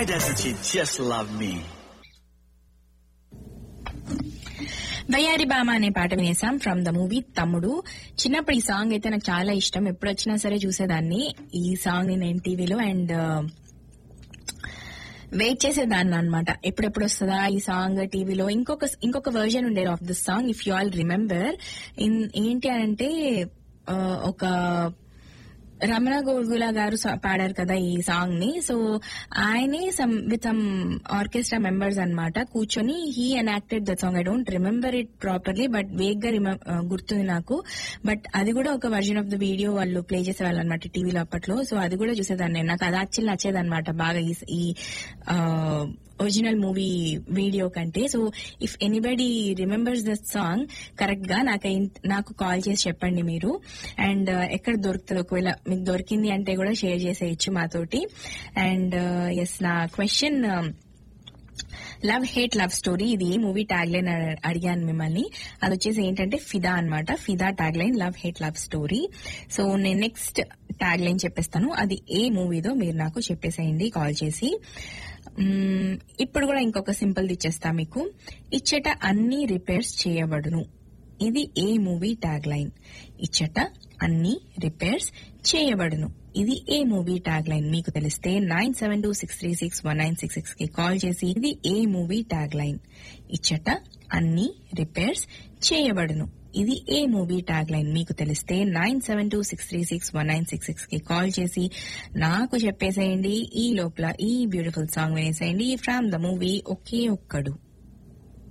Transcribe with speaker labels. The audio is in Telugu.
Speaker 1: Why doesn't she just love me?
Speaker 2: వయ్యారి బామ అనే పాట వినేసాం ఫ్రమ్ ద మూవీ తమ్ముడు చిన్నప్పుడు ఈ సాంగ్ అయితే నాకు చాలా ఇష్టం ఎప్పుడు వచ్చినా సరే చూసేదాన్ని ఈ సాంగ్ ని నేను టీవీలో అండ్ వెయిట్ చేసేదాన్ని అనమాట ఎప్పుడెప్పుడు వస్తుందా ఈ సాంగ్ టీవీలో ఇంకొక ఇంకొక వర్జన్ ఉండేది of this song if you all remember in ఏంటి అంటే ఆ, ఒక రమణ గోగుల గారు సా- పాడారు కదా ఈ సాంగ్ ని సో ఆయనే some with some orchestra members అన్నమాట కూర్చొని he enacted the song I don't remember it properly but vague గా రిమem- ఆ, గుర్తుంది నాకు బట్ అది కూడా ఒక వర్జన్ ఆఫ్ ద వీడియో వాళ్ళు ప్లే చేసేవాళ్ళు అనమాట టీవీలో అప్పట్లో సో అది కూడా చూసేదాన్ని నేను. నాకు అది యాక్చువల్ నచ్చేదన్నమాట బాగా ఈ- ఈ ఒరిజినల్ మూవీ వీడియో కంటే so if anybody remembers the song correct గా నాకు నాకు కాల్ చేసి చెప్పండి మీరు అండ్ ఎక్కడ దొరుకుతుంది ఒకవేళ మీకు దొరికింది అంటే కూడా షేర్ చేసేయచ్చు మాతోటి అండ్ ఎస్ నా question love hate love story ఇది ఏ మూవీ ట్యాగ్ లైన్ అడిగాను మిమ్మల్ని అది వచ్చేసి ఏంటంటే ఫిదా అన్నమాట Fidaa tag line love hate love story so నేను నెక్స్ట్ ట్యాగ్ లైన్ చెప్పేస్తాను అది ఏ మూవీదో మీరు నాకు చెప్పేసేయండి కాల్ చేసి మ్మ్, ఇప్పుడు కూడా ఇంకొక సింపుల్ ఇచ్చేస్తా మీకు ఇచ్చట అన్ని రిపేర్స్ చేయబడును ఇది ఏ మూవీ ట్యాగ్ లైన్ ఇచ్చట అన్ని రిపేర్స్ చేయబడును ఇది ఏ మూవీ ట్యాగ్ లైన్ మీకు తెలిస్తే nine seven two six three six one nine six six కి కాల్ చేసి ఇది ఏ మూవీ ట్యాగ్ లైన్ ఇచ్చట అన్ని రిపేర్స్ చేయబడును ఇది ఏ మూవీ ట్యాగ్ లైన్ మీకు తెలిస్తే nine seven two six three six one nine six six కి కాల్ చేసి నాకు చెప్పేసేయండి ఈ లోపల ఈ బ్యూటిఫుల్ సాంగ్ వినేసేయండి ఫ్రమ్ ద మూవీ ఒకే ఒక్కడు